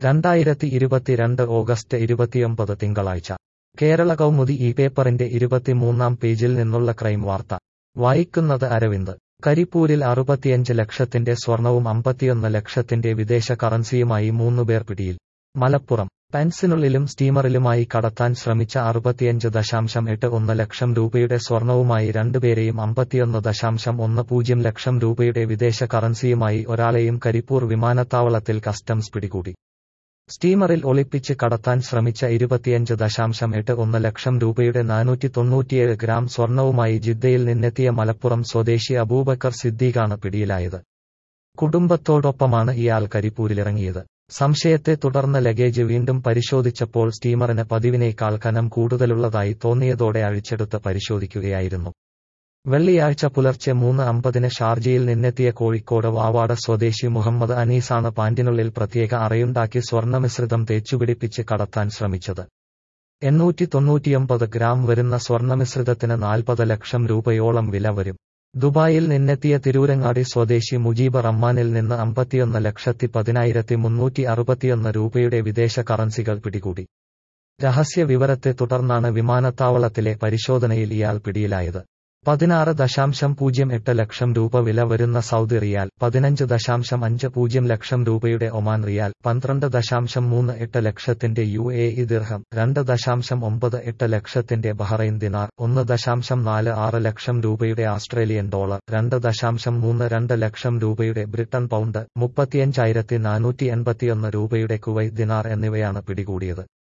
രണ്ടായിരത്തി ഇരുപത്തിരണ്ട് ഓഗസ്റ്റ് ഇരുപത്തിയൊമ്പത് തിങ്കളാഴ്ച കേരള കൗമുദി ഈ പേപ്പറിന്റെ ഇരുപത്തിമൂന്നാം പേജിൽ നിന്നുള്ള ക്രൈം വാർത്ത വായിക്കുന്നത് അരവിന്ദ് കരിപ്പൂരിൽ അറുപത്തിയഞ്ച് ലക്ഷത്തിന്റെ സ്വർണവും അമ്പത്തിയൊന്ന് ലക്ഷത്തിന്റെ വിദേശ കറൻസിയുമായി മൂന്നുപേർ പിടിയിൽ മലപ്പുറം പെൻസിനുള്ളിലും സ്റ്റീമറിലുമായി കടത്താൻ ശ്രമിച്ച അറുപത്തിയഞ്ച് ദശാംശം എട്ട് ഒന്ന് ലക്ഷം രൂപയുടെ സ്വർണവുമായി രണ്ടുപേരെയും അമ്പത്തിയൊന്ന് ദശാംശം ഒന്ന് പൂജ്യം ലക്ഷം രൂപയുടെ വിദേശ കറൻസിയുമായി ഒരാളെയും കരിപ്പൂർ വിമാനത്താവളത്തിൽ കസ്റ്റംസ് പിടികൂടി സ്റ്റീമറിൽ ഒളിപ്പിച്ച് കടത്താൻ ശ്രമിച്ച ഇരുപത്തിയഞ്ച് ദശാംശം എട്ട് ഒന്ന് ലക്ഷം രൂപയുടെ നാനൂറ്റി തൊണ്ണൂറ്റിയേഴ് ഗ്രാം സ്വർണവുമായി ജിദ്ദയിൽ നിന്നെത്തിയ മലപ്പുറം സ്വദേശി അബൂബക്കർ സിദ്ദീഖാണ് പിടിയിലായത് കുടുംബത്തോടൊപ്പമാണ് ഇയാൾ കരിപ്പൂരിലിറങ്ങിയത് സംശയത്തെ തുടർന്ന് ലഗേജ് വീണ്ടും പരിശോധിച്ചപ്പോൾ സ്റ്റീമറിന് പതിവിനേക്കാൾ കനം കൂടുതലുള്ളതായി തോന്നിയതോടെ അഴിച്ചെടുത്ത് പരിശോധിക്കുകയായിരുന്നു വെള്ളിയാഴ്ച പുലർച്ചെ മൂന്ന് അമ്പതിന് ഷാർജയിൽ നിന്നെത്തിയ കോഴിക്കോട് വാവാട സ്വദേശി മുഹമ്മദ് അനീസാണ് പാന്റിനുള്ളിൽ പ്രത്യേക അറയുണ്ടാക്കി സ്വർണ്ണമിശ്രിതം തേച്ചുപിടിപ്പിച്ച് കടത്താൻ ശ്രമിച്ചത് എണ്ണൂറ്റി തൊണ്ണൂറ്റിയൊമ്പത് ഗ്രാം വരുന്ന സ്വർണ്ണമിശ്രിതത്തിന് നാൽപ്പത് ലക്ഷം രൂപയോളം വില വരും ദുബായിൽ നിന്നെത്തിയ തിരൂരങ്ങാടി സ്വദേശി മുജീബ് റഹ്മാനിൽ നിന്ന് അമ്പത്തിയൊന്ന് ലക്ഷത്തി പതിനായിരത്തി മുന്നൂറ്റി അറുപത്തിയൊന്ന് രൂപയുടെ വിദേശ കറൻസികൾ പിടികൂടി രഹസ്യ വിവരത്തെ തുടർന്നാണ് വിമാനത്താവളത്തിലെ പരിശോധനയിൽ ഇയാൾ പിടിയിലായത് പതിനാറ് ദശാംശം പൂജ്യം എട്ട് ലക്ഷം രൂപ വില വരുന്ന സൗദി റിയാൽ പതിനഞ്ച് ദശാംശം അഞ്ച് പൂജ്യം ലക്ഷം രൂപയുടെ ഒമാൻ റിയാൽ പന്ത്രണ്ട് ദശാംശം മൂന്ന് എട്ട് ലക്ഷത്തിന്റെ യു എ ഇ ദിർഹം രണ്ട് ദശാംശം ഒമ്പത് എട്ട് ലക്ഷത്തിന്റെ ബഹ്റൈൻ ദിനാർ ഒന്ന് ദശാംശം നാല് ആറ് ലക്ഷം രൂപയുടെ ആസ്ട്രേലിയൻ ഡോളർ രണ്ട് ദശാംശം മൂന്ന് രണ്ട് ലക്ഷം രൂപയുടെ ബ്രിട്ടൻ പൗണ്ട് മുപ്പത്തിയഞ്ചായിരത്തി നാനൂറ്റി എൺപത്തിയൊന്ന് രൂപയുടെ കുവൈറ്റ് ദിനാർ എന്നിവയാണ് പിടികൂടിയത്